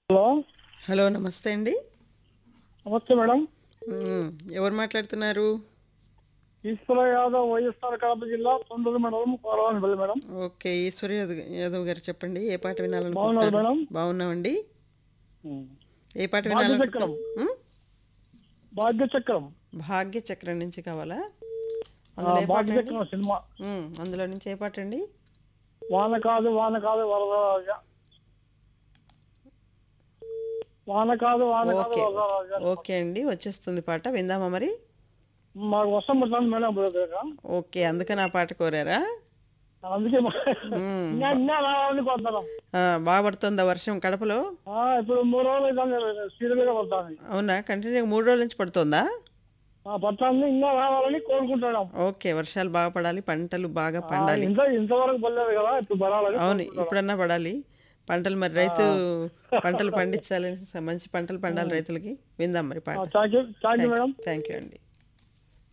Hello hello నమస్తే అండి నమస్తే మేడం మ్మ్. ఎవరు మాట్లాడుతున్నారు ఈశ్వర యాదవ్ వైఎస్ఆర్ కడప జిల్లా తొందర మండలం కోరవానిపల్లి మేడం ఓకే ఈశ్వర్ యాదవ్ యాదవ్ గారు చెప్పండి ఏ పాట బాగున్నారు వినాలనుకుంటున్నారు మేడం బాగున్నామండి ఏ పాట భాగ్య వినాలనుకుంటున్నారు చక్రం భాగ్య చక్రం భాగ్య చక్రం నుంచి కావాలా ఆ, అందులో ఏ పాట భాగ్య అండి చక్రం సినిమా మ్మ్. అందులో నుంచి ఏ పాట అండి వాన కాదు వాన కాదు వరదరాజ వాన కాదు వాన కాదు ఓకే వరదరాజ ఓకే అండి వచ్చేస్తుంది పాట విందామా మరి మాకు వర్షం పడుతుంది మేడం ఇప్పుడు దగ్గర. ఓకే అందుకని ఆ పాట కోరారా అందుకే మా- మ్మ్. ఇంకా ఇంకా రావాలని కోరుతున్నాం ఆ, బాగా పడుతుందా వర్షం కడపలో ఆ, ఇప్పుడు మూడు రోజులు సీరియల్ గా పడుతుంది అవునా కంటిన్యూ మూడు రోజుల నుంచి పడుతుందా పడుతుంది ఇంకా రావాలని కోరుకుంటున్నాం ఓకే వర్షాలు బాగా పడాలి పంటలు బాగా ఆ, పండాలి ఇంత ఇంతవరకు పడలేదు కదా ఇప్పుడు పడాలని అవును ఇప్పుడన్నా పడాలి పంటలు మరి రైతు పంటలు పండించాలి మంచి పంటలు పండాలి రైతులకి విందాం మరి పాట thank you thank you madam thank you అండి